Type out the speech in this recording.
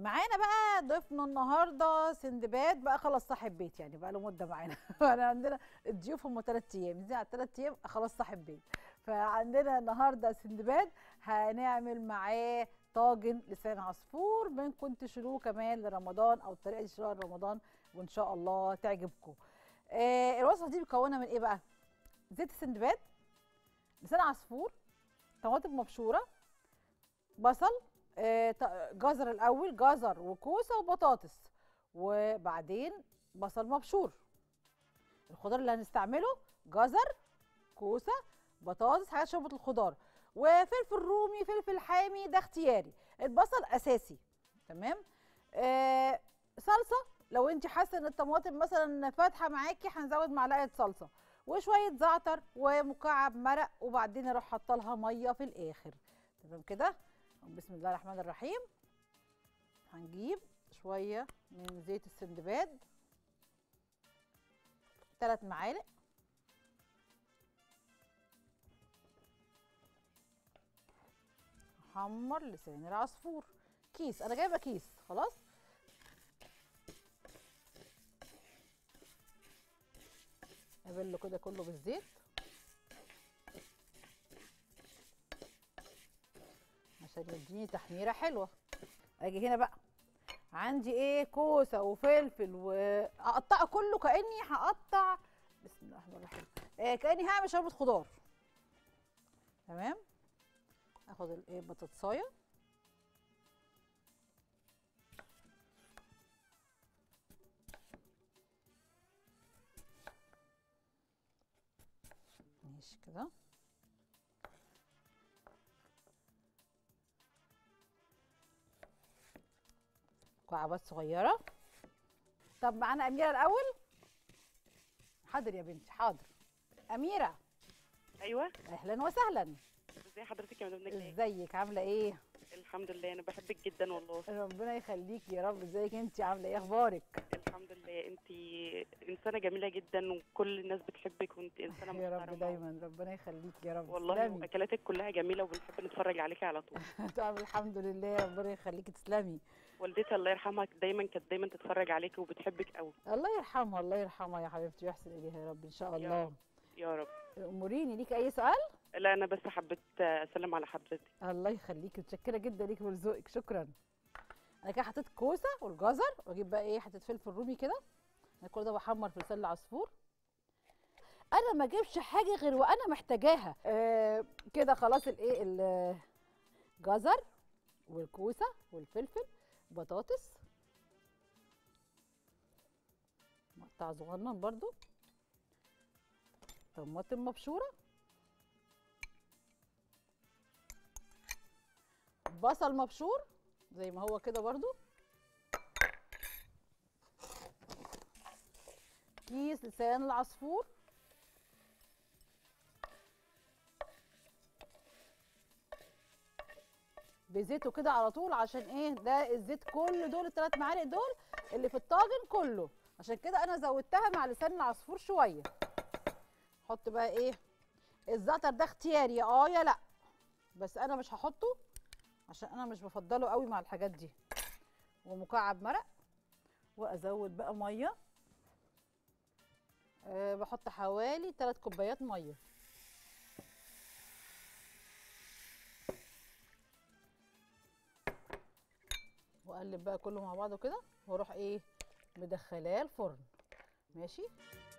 معانا بقى ضيفنا النهارده سندباد بقى خلاص صاحب بيت يعني بقى له مده معانا انا عندنا الضيوف هم ثلاث ايام زي على ثلاث ايام خلاص صاحب بيت فعندنا النهارده سندباد هنعمل معاه طاجن لسان عصفور ممكن تشيلوه كمان لرمضان او طريقه تشيلوها لرمضان وان شاء الله تعجبكم آه الوصفه دي مكونه من ايه بقى زيت السندباد لسان عصفور طماطم مبشوره بصل آه، ط- جزر الاول جزر وكوسه وبطاطس وبعدين بصل مبشور الخضار اللي هنستعمله جزر كوسه بطاطس حاجات شوربه الخضار وفلفل رومي فلفل حامي ده اختياري البصل اساسي تمام آه صلصه لو انت حاسه ان الطماطم مثلا فاتحه معاكي هنزود معلقه صلصه وشويه زعتر ومكعب مرق وبعدين اروح حاطه لها ميه في الاخر تمام كده بسم الله الرحمن الرحيم هنجيب شويه من زيت السندباد ثلاث معالق حمر لسان العصفور كيس انا جايبه كيس خلاص ابله كده كله بالزيت عشان يديني تحميره حلوه اجي هنا بقى عندي ايه كوسه وفلفل واقطعه كله كاني هقطع بسم الله الرحمن الرحيم آه كاني هعمل شوربه خضار تمام اخد الايه بطاطسايه ماشي كده مكعبات صغيرة طب معانا أميرة الأول حاضر يا بنتي حاضر أميرة ايوه أهلا وسهلا ازي حضرتك يا مدام نجلاء ازيك عاملة إيه الحمد لله انا بحبك جدا والله ربنا يخليكي يا رب ازيك انت عاملة إيه أخبارك الحمد لله انت انسانه جميله جدا وكل الناس بتحبك وانت انسانه يا رب محترمه دايما ربنا يخليكي يا رب والله تسلمي واكلاتك كلها جميله وبنحب نتفرج عليكي على طول طب الحمد لله ربنا يخليكي تسلمي والدتي الله يرحمها دايما كانت دايما تتفرج عليكي وبتحبك قوي الله يرحمها الله يرحمها يا حبيبتي ويحسن إليها يا رب إن شاء يا الله رب يا رب أموريني ليكي أي سؤال لا انا بس حبيت اسلم على حضرتك الله يخليكي متشكره جدا ليكي ولذوقك شكرا انا كده حطيت كوسه والجزر واجيب بقى ايه حطيت فلفل رومي كده انا كل ده بحمر في لسان العصفور انا ما اجيبش حاجه غير وانا محتاجاها آه كده خلاص الايه الجزر والكوسه والفلفل بطاطس مقطع صغنن برضو طماطم مبشوره بصل مبشور زي ما هو كده برضو كيس لسان العصفور بزيته كده على طول عشان ايه ده الزيت كل دول الثلاث معالق دول اللي في الطاجن كله عشان كده انا زودتها مع لسان العصفور شويه حط بقى ايه الزعتر ده اختياري يا اه يا لا بس انا مش هحطه عشان انا مش بفضله قوي مع الحاجات دي ومكعب مرق وازود بقى ميه أه بحط حوالي 3 كوبايات ميه واقلب بقى كله مع بعضه كده واروح ايه مدخلاه الفرن ماشي